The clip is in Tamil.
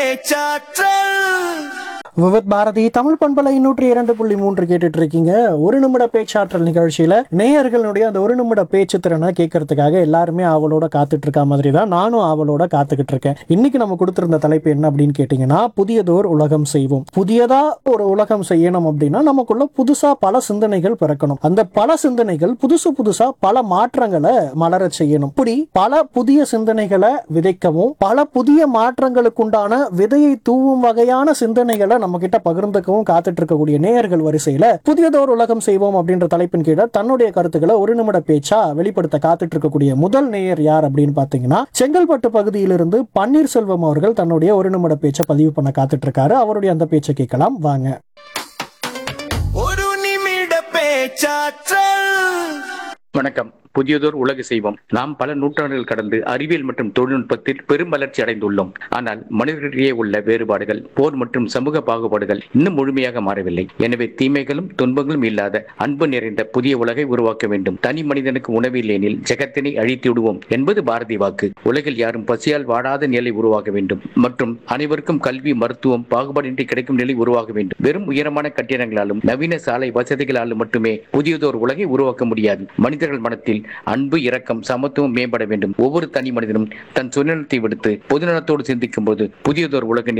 பேச்சாற்றல் விவத் பாரதி தமிழ் பண்பலை நூற்றி இரண்டு புள்ளி மூன்று கேட்டுட்டு இருக்கீங்க ஒரு நிமிட பேச்சாற்றல் நிகழ்ச்சியில நேயர்களுடைய அந்த ஒரு நிமிட பேச்சு திறனை கேட்கறதுக்காக எல்லாருமே ஆவலோட காத்துட்டு இருக்க மாதிரி தான் நானும் ஆவலோட காத்துக்கிட்டு இருக்கேன் இன்னைக்கு நம்ம கொடுத்திருந்த தலைப்பு என்ன அப்படின்னு கேட்டீங்கன்னா புதியதோர் உலகம் செய்வோம் புதியதா ஒரு உலகம் செய்யணும் அப்படின்னா நமக்குள்ள புதுசா பல சிந்தனைகள் பிறக்கணும் அந்த பல சிந்தனைகள் புதுசு புதுசா பல மாற்றங்களை மலரச் செய்யணும் இப்படி பல புதிய சிந்தனைகளை விதைக்கவும் பல புதிய மாற்றங்களுக்குண்டான விதையை தூவும் வகையான சிந்தனைகளை நம்ம கிட்ட பகிர்ந்துக்கவும் காத்துட்டு இருக்கக்கூடிய நேயர்கள் வரிசையில புதியதோர் உலகம் செய்வோம் அப்படின்ற தலைப்பின் கீழே தன்னுடைய கருத்துக்களை ஒரு நிமிட பேச்சா வெளிப்படுத்த காத்துட்டு இருக்கக்கூடிய முதல் நேயர் யார் அப்படின்னு பாத்தீங்கன்னா செங்கல்பட்டு பகுதியிலிருந்து பன்னீர்செல்வம் அவர்கள் தன்னுடைய ஒரு நிமிட பேச்சை பதிவு பண்ண காத்துட்டு இருக்காரு அவருடைய அந்த பேச்சை கேட்கலாம் வாங்க ஒரு நிமிட பேச்சாற்றல் வணக்கம் புதியதோர் உலகு செய்வோம் நாம் பல நூற்றாண்டுகள் கடந்து அறிவியல் மற்றும் தொழில்நுட்பத்தில் பெரும் வளர்ச்சி அடைந்துள்ளோம் ஆனால் மனிதர்களிடையே உள்ள வேறுபாடுகள் போர் மற்றும் சமூக பாகுபாடுகள் இன்னும் முழுமையாக மாறவில்லை எனவே தீமைகளும் துன்பங்களும் இல்லாத அன்பு நிறைந்த புதிய உலகை உருவாக்க வேண்டும் தனி மனிதனுக்கு உணவு இல்லையெனில் ஜெகத்தினை அழித்து விடுவோம் என்பது பாரதி வாக்கு உலகில் யாரும் பசியால் வாடாத நிலை உருவாக வேண்டும் மற்றும் அனைவருக்கும் கல்வி மருத்துவம் பாகுபாடின்றி கிடைக்கும் நிலை உருவாக வேண்டும் வெறும் உயரமான கட்டிடங்களாலும் நவீன சாலை வசதிகளாலும் மட்டுமே புதியதோர் உலகை உருவாக்க முடியாது மனிதர்கள் மனத்தில் அன்பு இரக்கம் சமத்துவம் மேம்பட வேண்டும் ஒவ்வொரு தனி மனிதனும் தன் சுயநலத்தை விடுத்து பொதுநலத்தோடு சிந்திக்கும் போது புதியதோர் உலக